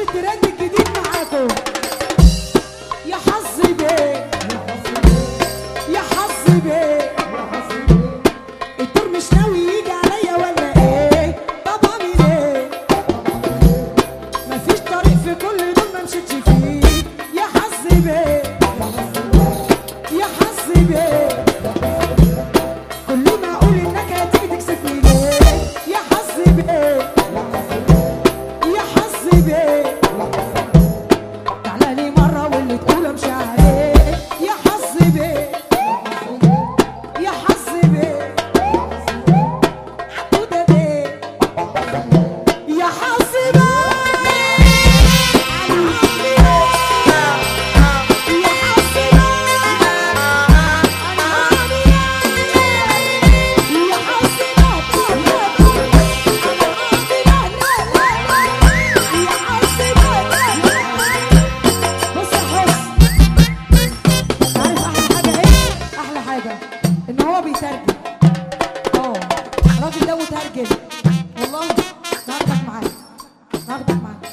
الترند الجديد معاكم يا حظ بيه يا حظ بيه الدور مش ناوي يجي عليا ولا ايه طب اعمل ايه مفيش طريق في كل دول ما مشيتش فيه يا حظ بيه يا حظ بيه كل ما اقول انك هتيجي تكسفني ليه يا حظ بيه يا حظ بيه تعالى لي مرة واللي تقول امشي عليه يا حظ بيه يا حظ بيه حدودة بيه يا حظ بيه أنا عمري يا حظ بيه أنا عمري يا حظ بيه أنا عمري لا لا لا يا حظ بيه بص يا حس عارف احلى حاجه ايه احلى حاجه ان هو بيترجم اه الراجل ده مترجم والله هاخدك معايا هاخدك معايا